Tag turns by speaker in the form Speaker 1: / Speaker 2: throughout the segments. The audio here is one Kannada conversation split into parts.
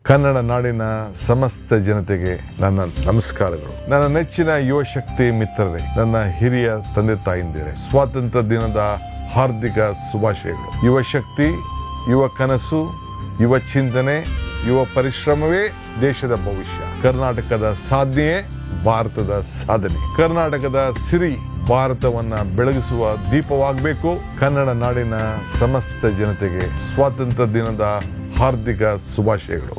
Speaker 1: ಕನ್ನಡ ನಾಡಿನ ಸಮಸ್ತ ಜನತೆಗೆ ನನ್ನ ನಮಸ್ಕಾರಗಳು ನನ್ನ ನೆಚ್ಚಿನ ಯುವ ಶಕ್ತಿ ಮಿತ್ರರೇ ನನ್ನ ಹಿರಿಯ ತಂದೆ ತಾಯಿಂದಿರೇ ಸ್ವಾತಂತ್ರ್ಯ ದಿನದ ಹಾರ್ದಿಕ ಶುಭಾಶಯಗಳು ಯುವ ಶಕ್ತಿ ಯುವ ಕನಸು ಯುವ ಚಿಂತನೆ ಯುವ ಪರಿಶ್ರಮವೇ ದೇಶದ ಭವಿಷ್ಯ ಕರ್ನಾಟಕದ ಸಾಧನೆಯೇ ಭಾರತದ ಸಾಧನೆ ಕರ್ನಾಟಕದ ಸಿರಿ ಭಾರತವನ್ನ ಬೆಳಗಿಸುವ ದೀಪವಾಗಬೇಕು ಕನ್ನಡ ನಾಡಿನ ಸಮಸ್ತ ಜನತೆಗೆ ಸ್ವಾತಂತ್ರ್ಯ ದಿನದ ಹಾರ್ದಿಕ ಶುಭಾಶಯಗಳು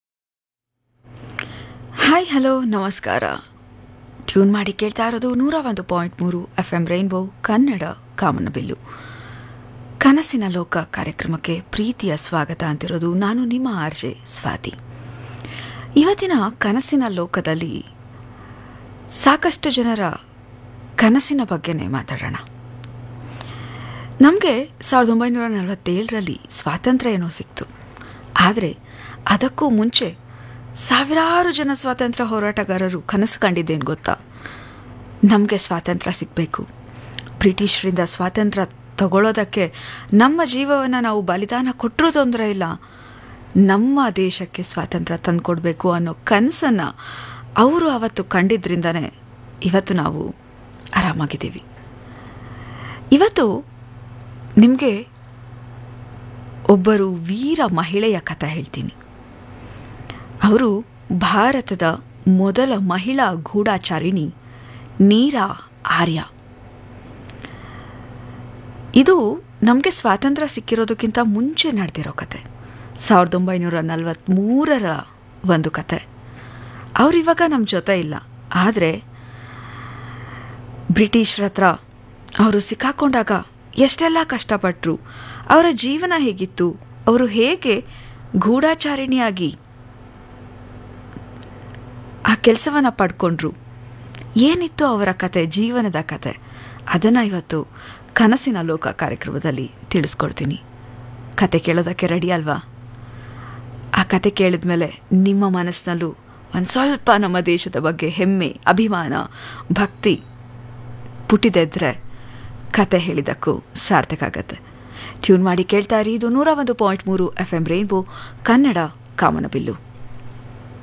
Speaker 2: ಹಾಯ್ ಹಲೋ ನಮಸ್ಕಾರ ಟ್ಯೂನ್ ಮಾಡಿ ಕೇಳ್ತಾ ಇರೋದು ನೂರ ಒಂದು ಪಾಯಿಂಟ್ ಮೂರು ಎಫ್ ಎಂ ರೈನ್ಬೋ ಕನ್ನಡ ಕಾಮನಬಿಲ್ಲು ಕನಸಿನ ಲೋಕ ಕಾರ್ಯಕ್ರಮಕ್ಕೆ ಪ್ರೀತಿಯ ಸ್ವಾಗತ ಅಂತಿರೋದು ನಾನು ನಿಮ್ಮ ಆರ್ಜೆ ಸ್ವಾತಿ ಇವತ್ತಿನ ಕನಸಿನ ಲೋಕದಲ್ಲಿ ಸಾಕಷ್ಟು ಜನರ ಕನಸಿನ ಬಗ್ಗೆನೇ ಮಾತಾಡೋಣ ನಮಗೆ ಸಾವಿರದ ಒಂಬೈನೂರ ನಲವತ್ತೇಳರಲ್ಲಿ ಸ್ವಾತಂತ್ರ್ಯ ಏನೋ ಸಿಕ್ತು ಆದರೆ ಅದಕ್ಕೂ ಮುಂಚೆ ಸಾವಿರಾರು ಜನ ಸ್ವಾತಂತ್ರ್ಯ ಹೋರಾಟಗಾರರು ಕನಸು ಕಂಡಿದ್ದೇನು ಗೊತ್ತಾ ನಮಗೆ ಸ್ವಾತಂತ್ರ್ಯ ಸಿಗಬೇಕು ಬ್ರಿಟಿಷರಿಂದ ಸ್ವಾತಂತ್ರ್ಯ ತಗೊಳ್ಳೋದಕ್ಕೆ ನಮ್ಮ ಜೀವವನ್ನು ನಾವು ಬಲಿದಾನ ಕೊಟ್ಟರೂ ತೊಂದರೆ ಇಲ್ಲ ನಮ್ಮ ದೇಶಕ್ಕೆ ಸ್ವಾತಂತ್ರ್ಯ ತಂದುಕೊಡ್ಬೇಕು ಅನ್ನೋ ಕನಸನ್ನು ಅವರು ಅವತ್ತು ಕಂಡಿದ್ದರಿಂದನೇ ಇವತ್ತು ನಾವು ಆರಾಮಾಗಿದ್ದೀವಿ ಇವತ್ತು ನಿಮಗೆ ಒಬ್ಬರು ವೀರ ಮಹಿಳೆಯ ಕಥೆ ಹೇಳ್ತೀನಿ ಅವರು ಭಾರತದ ಮೊದಲ ಮಹಿಳಾ ಗೂಢಾಚಾರಿಣಿ ನೀರಾ ಆರ್ಯ ಇದು ನಮಗೆ ಸ್ವಾತಂತ್ರ್ಯ ಸಿಕ್ಕಿರೋದಕ್ಕಿಂತ ಮುಂಚೆ ನಡೆದಿರೋ ಕತೆ ಸಾವಿರದ ಒಂಬೈನೂರ ನಲವತ್ತ್ಮೂರರ ಒಂದು ಕತೆ ಅವರಿವಾಗ ನಮ್ಮ ಜೊತೆ ಇಲ್ಲ ಆದರೆ ಬ್ರಿಟಿಷರ ಹತ್ರ ಅವರು ಸಿಕ್ಕಾಕೊಂಡಾಗ ಎಷ್ಟೆಲ್ಲ ಕಷ್ಟಪಟ್ಟರು ಅವರ ಜೀವನ ಹೇಗಿತ್ತು ಅವರು ಹೇಗೆ ಗೂಢಾಚಾರಿಣಿಯಾಗಿ ಆ ಕೆಲಸವನ್ನು ಪಡ್ಕೊಂಡ್ರು ಏನಿತ್ತು ಅವರ ಕತೆ ಜೀವನದ ಕತೆ ಅದನ್ನು ಇವತ್ತು ಕನಸಿನ ಲೋಕ ಕಾರ್ಯಕ್ರಮದಲ್ಲಿ ತಿಳಿಸ್ಕೊಡ್ತೀನಿ ಕತೆ ಕೇಳೋದಕ್ಕೆ ರೆಡಿ ಅಲ್ವಾ ಆ ಕತೆ ಕೇಳಿದ ಮೇಲೆ ನಿಮ್ಮ ಮನಸ್ಸಿನಲ್ಲೂ ಒಂದು ಸ್ವಲ್ಪ ನಮ್ಮ ದೇಶದ ಬಗ್ಗೆ ಹೆಮ್ಮೆ ಅಭಿಮಾನ ಭಕ್ತಿ ಪುಟ್ಟಿದೆದ್ರೆ ಕತೆ ಹೇಳಿದಕ್ಕೂ ಸಾರ್ಥಕ ಆಗತ್ತೆ ಟ್ಯೂನ್ ಮಾಡಿ ಕೇಳ್ತಾ ಇರಿ ಇದು ನೂರ ಒಂದು ಪಾಯಿಂಟ್ ಮೂರು ಎಫ್ ಎಂ ರೈನ್ಬೋ ಕನ್ನಡ ಕಾಮನಬಿಲ್ಲು